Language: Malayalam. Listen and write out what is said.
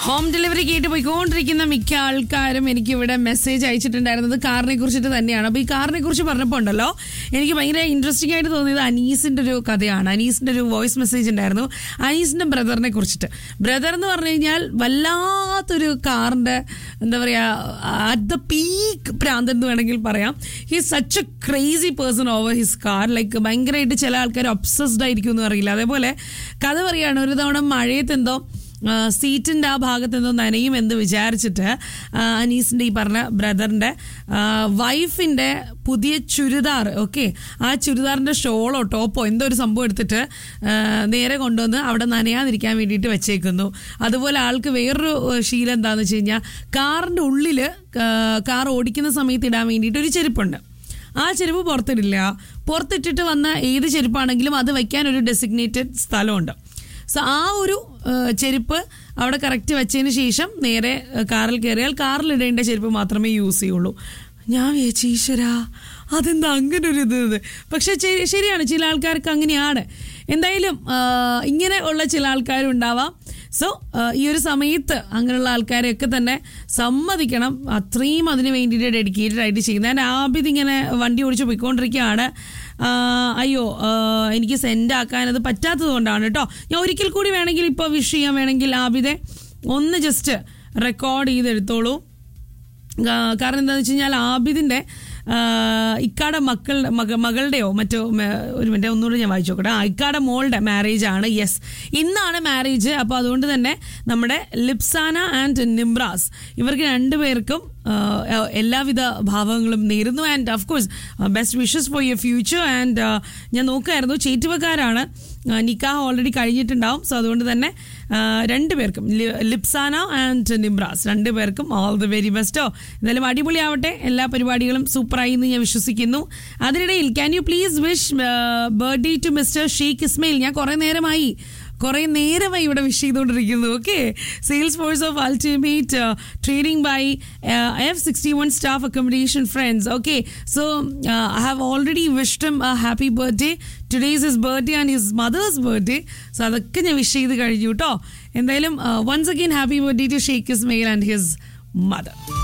ഹോം ഡെലിവറി കേട്ട് പോയിക്കൊണ്ടിരിക്കുന്ന മിക്ക ആൾക്കാരും എനിക്ക് ഇവിടെ മെസ്സേജ് അയച്ചിട്ടുണ്ടായിരുന്നത് കാറിനെ കുറിച്ചിട്ട് തന്നെയാണ് അപ്പോൾ ഈ കാറിനെ കുറിച്ച് പറഞ്ഞപ്പോൾ ഉണ്ടല്ലോ എനിക്ക് ഭയങ്കര ഇൻട്രസ്റ്റിംഗ് ആയിട്ട് തോന്നിയത് അനീസിന്റെ ഒരു കഥയാണ് അനീസിന്റെ ഒരു വോയിസ് മെസ്സേജ് ഉണ്ടായിരുന്നു അനീസിന്റെ ബ്രദറിനെ കുറിച്ചിട്ട് ബ്രദർ എന്ന് പറഞ്ഞു കഴിഞ്ഞാൽ വല്ലാത്തൊരു കാറിന്റെ എന്താ പറയാ അറ്റ് ദ പീക്ക് പ്രാന്തൻ എന്ന് വേണമെങ്കിൽ പറയാം he such a crazy person over his car like ഭയങ്കരമായിട്ട് ചില ആൾക്കാർ ഒബ്സസ്ഡ് ആയിരിക്കും എന്ന് അറിയില്ല അതേപോലെ കഥ പറയാണ് ഒരു തവണ മഴയത്ത് എന്തോ സീറ്റിൻ്റെ ആ ഭാഗത്ത് എന്തോ നനയും എന്ന് വിചാരിച്ചിട്ട് ആ, അനീസിൻ്റെ ഈ പറഞ്ഞ ബ്രദറിൻ്റെ വൈഫിൻ്റെ പുതിയ ചുരിദാർ ഓക്കെ ആ ചുരിദാറിൻ്റെ ഷോളോ ടോപ്പോ എന്തോ ഒരു സംഭവം എടുത്തിട്ട് ആ, നേരെ കൊണ്ടുവന്ന് അവിടെ നനയാതിരിക്കാൻ വേണ്ടിയിട്ട് വെച്ചേക്കുന്നു അതുപോലെ ആൾക്ക് വേറൊരു ഏ, ശീലം എന്താണെന്ന് വെച്ച് കഴിഞ്ഞാൽ കാറിൻ്റെ ഉള്ളിൽ കാർ ഓടിക്കുന്ന സമയത്ത് ഇടാൻ വേണ്ടിയിട്ട് ഒരു ചെരുപ്പുണ്ട് ആ ചെരുപ്പ് പുറത്തിടില്ല പുറത്തിട്ടിട്ട് വന്ന ഏത് ചെരുപ്പാണെങ്കിലും അത് വയ്ക്കാൻ ഒരു ഡെസിഗ്നേറ്റഡ് സ്ഥലമുണ്ട് സോ ആ ഒരു ഏഹ്, ചെരുപ്പ് അവിടെ കറക്റ്റ് വെച്ചതിന് ശേഷം നേരെ ഏഹ്, കാറിൽ കയറിയാൽ കാറിൽ ഇടേണ്ട ചെരുപ്പ് മാത്രമേ യൂസ് ചെയ്യുള്ളൂ ഞാൻ വിചാരിച്ചു ഈശ്വരാ അതെന്താ അങ്ങനെ ഒരു ഇത് ഇത് പക്ഷെ ശരി- ശരിയാണ് ചില ആൾക്കാർക്ക് അങ്ങനെയാണ് എന്തായാലും ആഹ്, ഇങ്ങനെ ഉള്ള ചില ആൾക്കാരുണ്ടാവാം സോ ഈ ഒരു സമയത്ത് അങ്ങനെയുള്ള ആൾക്കാരെയൊക്കെ തന്നെ സമ്മതിക്കണം അത്രയും അതിന് വേണ്ടിയിട്ട് ഡെഡിക്കേറ്റഡ് ആയിട്ട് ചെയ്യുന്നത് ഞാൻ ആബിദ് ഇങ്ങനെ വണ്ടി ഓടിച്ച് പോയിക്കൊണ്ടിരിക്കുകയാണ് ആ, അയ്യോ ആ, എനിക്ക് സെൻഡ് ആക്കാൻ അത് പറ്റാത്തത് കൊണ്ടാണ് കേട്ടോ ഞാൻ ഒരിക്കൽ കൂടി വേണമെങ്കിൽ ഇപ്പോൾ വിഷ് ചെയ്യാൻ വേണമെങ്കിൽ ആബിദെ ഒന്ന് ജസ്റ്റ് റെക്കോർഡ് ചെയ്തെടുത്തോളൂ ആ, കാരണം എന്താണെന്ന് വെച്ച് കഴിഞ്ഞാൽ ആബിദിന്റെ ആ, ഇക്കാടെ മക്കളുടെ മക മകളുടെയോ മറ്റോ മേ- ഒരു മിനിറ്റ് ഒന്നുകൂടി ഞാൻ വായിച്ചു നോക്കട്ടെ ആ ഇക്കാടെ മോളുടെ മാരേജ് ആണ് യെസ് ഇന്നാണ് മാരേജ് അപ്പോൾ അതുകൊണ്ട് തന്നെ നമ്മുടെ ലിപ്സാന ആൻഡ് നിംബ്രാസ് ഇവർക്ക് രണ്ടുപേർക്കും ആ, എല്ലാവിധ ഭാവങ്ങളും നേരുന്നു and of course best wishes for your future and ഞാൻ നോക്കായിരുന്നു ചേറ്റുവക്കാരാണ് നിക്കാഹ് ഓൾറെഡി കഴിഞ്ഞിട്ടുണ്ടാവും സോ അതുകൊണ്ട് തന്നെ ആ, രണ്ടുപേർക്കും ലി- ലിപ്സാന ആൻഡ് നിംബ്രാസ് രണ്ടുപേർക്കും ഓൾ ദി വെരി ബെസ്റ്റോ എന്തായാലും അടിപൊളിയാവട്ടെ എല്ലാ പരിപാടികളും സൂപ്പറായി എന്ന് ഞാൻ വിശ്വസിക്കുന്നു അതിനിടയിൽ can you please wish birthday to mister Sheikh Ismail ഞാൻ കുറേ നേരമായി കുറേ നേരമായി ഇവിടെ വിഷ് ചെയ്തുകൊണ്ടിരിക്കുന്നു okay sales force of ultimate trading by F sixty one staff accommodation friends okay so I have already wished him a happy birthday today's his birthday and his mother's birthday so അതൊക്കെ ഞാൻ വിഷ് ചെയ്ത് കഴിഞ്ഞു കേട്ടോ എന്തായാലും once again happy birthday to Sheikh Ismail and his mother